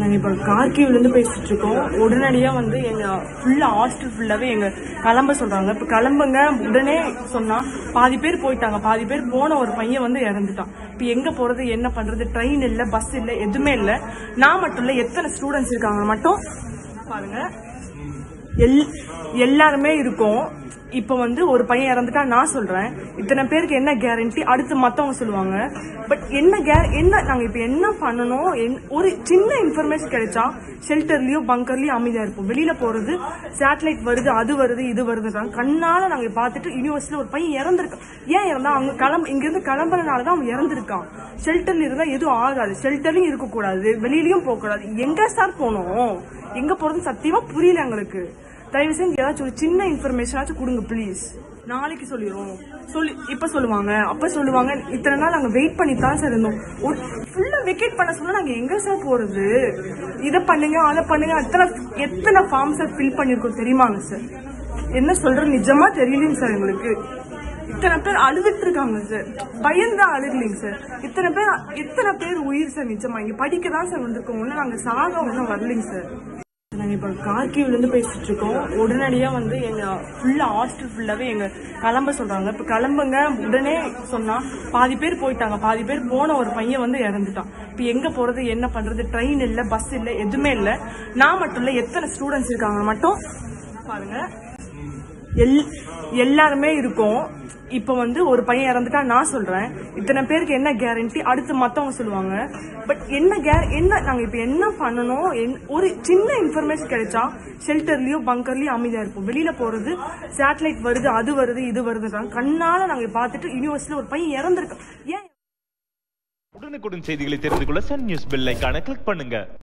நாங்கள் இப்போ கார்கிவ்லேருந்து பேசிட்டு இருக்கோம் உடனடியாக வந்து எங்கள் ஃபுல்லாக ஹாஸ்டல் ஃபுல்லாகவே எங்கள் கிளம்ப சொல்கிறாங்க இப்போ கிளம்புங்க உடனே சொன்னால் பாதி பேர் போயிட்டாங்க பாதி பேர் போன ஒரு பையன் வந்து இறந்துட்டான் இப்போ எங்கே போகிறது என்ன பண்ணுறது ட்ரெயின் இல்லை பஸ் இல்லை எதுவுமே இல்லை நான் மட்டும் இல்லை எத்தனை ஸ்டூடெண்ட்ஸ் இருக்காங்க மட்டும் பாருங்க எல் எல்லாருமே இருக்கோம் இப்போ வந்து ஒரு பையன் இறந்துட்டா நான் சொல்றேன் இத்தனை பேருக்கு என்ன கேரண்டி அடுத்து மத்தவங்க சொல்லுவாங்க பட் என்ன கே என்ன நாங்க இப்போ என்ன பண்ணணும் என்- ஒரு சின்ன இன்ஃபர்மேஷன் கிடைச்சா ஷெல்டர்லயோ பங்கர்லயோ அமைதியா இருப்போம் வெளியில போறது சேட்டலைட் வருது அது வருது இது வருதுன்றாங்க கண்ணால நாங்க பார்த்துட்டு யூனிவர்சிட்டியில ஒரு பையன் இறந்திருக்கான் ஏன் இறந்தா அவங்க கிளம்ப இங்க இருந்து கிளம்புறதுனால தான் அவன் இறந்திருக்கான் ஷெல்டர்ல இருந்தா எதுவும் ஆகாது ஷெல்டர்லயும் இருக்கக்கூடாது வெளியிலயும் போக கூடாது எங்க சார் போனோம் எங்க போறது சத்தியமா புரியல எங்களுக்கு தயவு செஞ்சு ஏதாச்சும் ஒரு சின்ன இன்ஃபர்மேஷனாச்சும் கொடுங்க ப்ளீஸ் நாளைக்கு சொல்லிடுவோம் சொல்லி இப்ப சொல்லுவாங்க அப்ப சொல்லுவாங்க இத்தனை நாள் நாங்க வெயிட் பண்ணி தான் சார் இருந்தோம் ஒரு ஃபுல்லா வெக்கேட் பண்ண சொன்னா நாங்க எங்க சார் போறது இதை பண்ணுங்க அதை பண்ணுங்க எத்தனை எத்தனை ஃபார்ம் சார் ஃபில் பண்ணிருக்கோம் தெரியுமாங்க சார் என்ன சொல்றது நிஜமா தெரியலைங்க சார் எங்களுக்கு இத்தனை பேர் அழுதுட்டு இருக்காங்க சார் பயந்தா அழுகலைங்க சார் இத்தனை பேர் எத்தனை பேர் உயிர் சார் நிஜமா இங்க படிக்க தான் சார் வந்திருக்கோம் ஒன்னும் நாங்க சாக ஒன்றும் வரலைங்க சார் நாங்கள் இப்போ கார்கிவ்லேருந்து பேசிட்டு இருக்கோம் உடனடியாக வந்து எங்கள் ஃபுல்லாக ஹாஸ்டல் ஃபுல்லாகவே எங்கள் கிளம்ப சொல்கிறாங்க இப்போ கிளம்புங்க உடனே சொன்னால் பாதி பேர் போயிட்டாங்க பாதி பேர் போன ஒரு பையன் வந்து இறந்துட்டான் இப்போ எங்கே போகிறது என்ன பண்ணுறது ட்ரெயின் இல்லை பஸ் இல்லை எதுவுமே இல்லை நான் மட்டும் இல்லை எத்தனை ஸ்டூடெண்ட்ஸ் இருக்காங்க மட்டும் பாருங்க எல் எல்லாருமே இருக்கோம் இப்போ வந்து ஒரு பையன் இறந்துட்டா நான் சொல்றேன் இத்தனை பேருக்கு என்ன கேரண்டி அடுத்து மத்தவங்க சொல்லுவாங்க பட் என்ன கே என்ன நாங்க இப்போ என்ன பண்ணணும் என்- ஒரு சின்ன இன்ஃபர்மேஷன் கிடைச்சா ஷெல்டர்லயோ பங்கர்லயோ அமைதியா இருப்போம் வெளியில போறது சேட்டலைட் வருது அது வருது இது வருதுன்றாங்க கண்ணால நாங்க பார்த்துட்டு யூனிவர்சிட்டியில ஒரு பையன் இறந்திருக்கான் ஏன் உடனுக்குடன் செய்திகளை தெரிந்து கொள்ள சன் நியூஸ் பெல் ஐகானை கிளிக் பண்ணுங்க